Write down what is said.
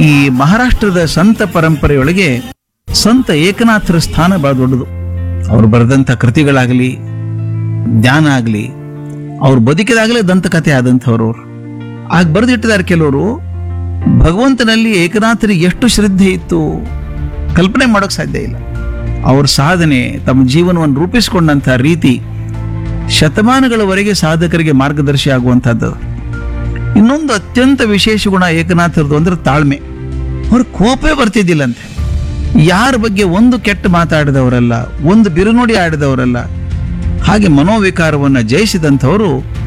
ಈ ಮಹಾರಾಷ್ಟ್ರದ ಸಂತ ಪರಂಪರೆಯೊಳಗೆ ಸಂತ ಏಕನಾಥರ ಸ್ಥಾನ ಬಹಳ ದೊಡ್ಡದು ಅವರು ಬರೆದಂಥ ಕೃತಿಗಳಾಗಲಿ ಜ್ಞಾನ ಆಗಲಿ ಅವ್ರು ಬದುಕಿದಾಗಲೇ ದಂತಕಥೆ ಆದಂಥವ್ರು ಅವ್ರು. ಆಗ ಬರೆದಿಟ್ಟಿದ್ದಾರೆ ಕೆಲವರು ಭಗವಂತನಲ್ಲಿ ಏಕನಾಥರಿಗೆ ಎಷ್ಟು ಶ್ರದ್ಧೆ ಇತ್ತು ಕಲ್ಪನೆ ಮಾಡೋಕೆ ಸಾಧ್ಯ ಇಲ್ಲ ಅವ್ರ ಸಾಧನೆ ತಮ್ಮ ಜೀವನವನ್ನು ರೂಪಿಸಿಕೊಂಡಂಥ ರೀತಿ ಶತಮಾನಗಳವರೆಗೆ ಸಾಧಕರಿಗೆ ಮಾರ್ಗದರ್ಶಿ ಆಗುವಂಥದ್ದು ಇನ್ನೊಂದು ಅತ್ಯಂತ ವಿಶೇಷ ಗುಣ ಏಕನಾಥರದು ಅಂದ್ರೆ ತಾಳ್ಮೆ ಅವ್ರ ಕೋಪವೇ ಬರ್ತಿದ್ದಿಲ್ಲಂತೆ ಯಾರ ಬಗ್ಗೆ ಒಂದು ಕೆಟ್ಟ ಮಾತಾಡಿದವರಲ್ಲ ಒಂದು ಬಿರುನುಡಿ ಆಡಿದವರಲ್ಲ ಹಾಗೆ ಮನೋವಿಕಾರವನ್ನು ಜಯಿಸಿದಂಥವರು